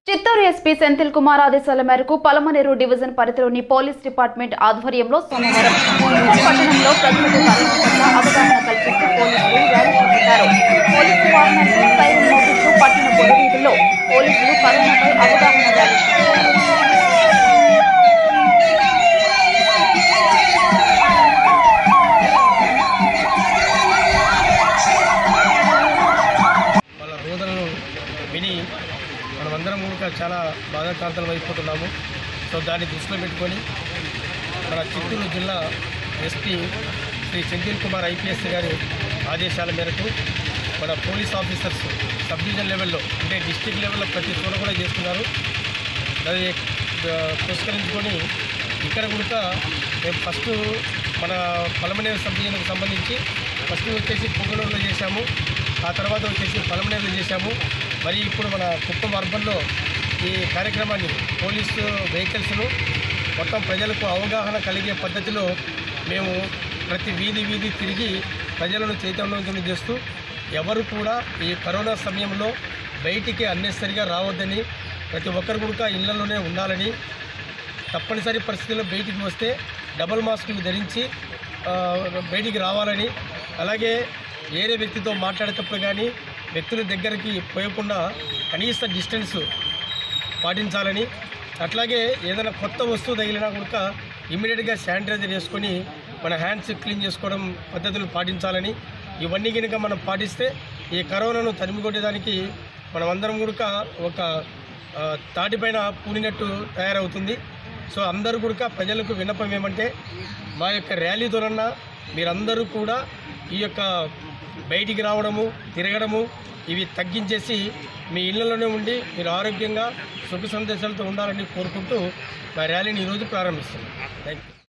Chittoor SP Senthil Kumar ఆదేశాల మేరకు Palamaneru division పరిధిలోని పోలీస్ డిపార్ట్మెంట్ ఆధ్వర్యంలో సోమవారం చిత్తూరు పట్టణంలో ప్రజలకు కరోనా పట్ల అవగాహన కల్పిస్తూ పోలీసులు ర్యాలీ చేపట్టారు పోలీసు వాహనాలతో సైరన్ మోగిస్తూ పట్టణ పొడి వీధుల్లో పోలీసులు కరోనాపై అవగాహన ర్యాలీ చేపట్టారు వాళ్ళ రోదనను విని మనమందరం కూడా చాలా బాధాకాంతలం అయిపోతున్నాము సో దాన్ని దృష్టిలో పెట్టుకొని మన చిత్తూరు జిల్లా ఎస్పీ శ్రీ సెంథిల్ కుమార్ ఐపీఎస్ గారి ఆదేశాల మేరకు మన పోలీస్ ఆఫీసర్స్ సబ్ డివిజన్ లెవెల్లో అంటే డిస్టిక్ లెవెల్లో ప్రతి చోట కూడా చేస్తున్నారు దాన్ని ఆ, పురస్కరించుకొని ఇక్కడ కూడా మేము ఫస్ట్ మన పలమనేరు సబ్ డివిజన్కి సంబంధించి ఫస్ట్ వచ్చేసి పొంగనూరులో చేశాము ఆ తర్వాత వచ్చేసి పలమనేరులో చేశాము మరి ఇప్పుడు మన కుప్పం అర్బన్లో ఈ కార్యక్రమాన్ని పోలీసు వెహికల్స్ను మొత్తం ప్రజలకు అవగాహన కలిగే పద్ధతిలో మేము ప్రతి వీధి వీధి తిరిగి ప్రజలను చైతన్యవంతం చేస్తూ ఎవరు కూడా ఈ కరోనా సమయంలో బయటికి అన్నెసరిగా రావద్దని ప్రతి ఒక్కరు కూడా ఇళ్లలోనే ఉండాలని తప్పనిసరి పరిస్థితుల్లో బయటికి వస్తే డబుల్ మాస్కులు ధరించి ఆ, బయటికి రావాలని అలాగే వేరే వ్యక్తితో మాట్లాడేటప్పుడు కానీ వ్యక్తుల దగ్గరికి పోయకుండా కనీస డిస్టెన్స్ పాటించాలని అట్లాగే ఏదైనా కొత్త వస్తువు తగిలినా కూడా ఇమీడియట్గా శానిటైజర్ చేసుకొని మన హ్యాండ్స్ క్లీన్ చేసుకోవడం పద్ధతులు పాటించాలని ఇవన్నీ కనుక మనం పాటిస్తే ఈ కరోనాను తరిమి కొట్టేదానికి మనమందరం కూడా ఒక ఆ, తాటిపైన పూనినట్టు తయారవుతుంది సో అందరూ కూడా ప్రజలకు విన్నపం ఏమంటే మా యొక్క ర్యాలీతోనన్నా మీరందరూ కూడా ఈ యొక్క బయటికి రావడము తిరగడము ఇవి తగ్గించేసి మీ ఇళ్లలోనే ఉండి మీరు ఆరోగ్యంగా సుఖ సందేశాలతో ఉండాలని కోరుకుంటూ మా ర్యాలీని ఈరోజు ప్రారంభిస్తున్నాం థ్యాంక్ యూ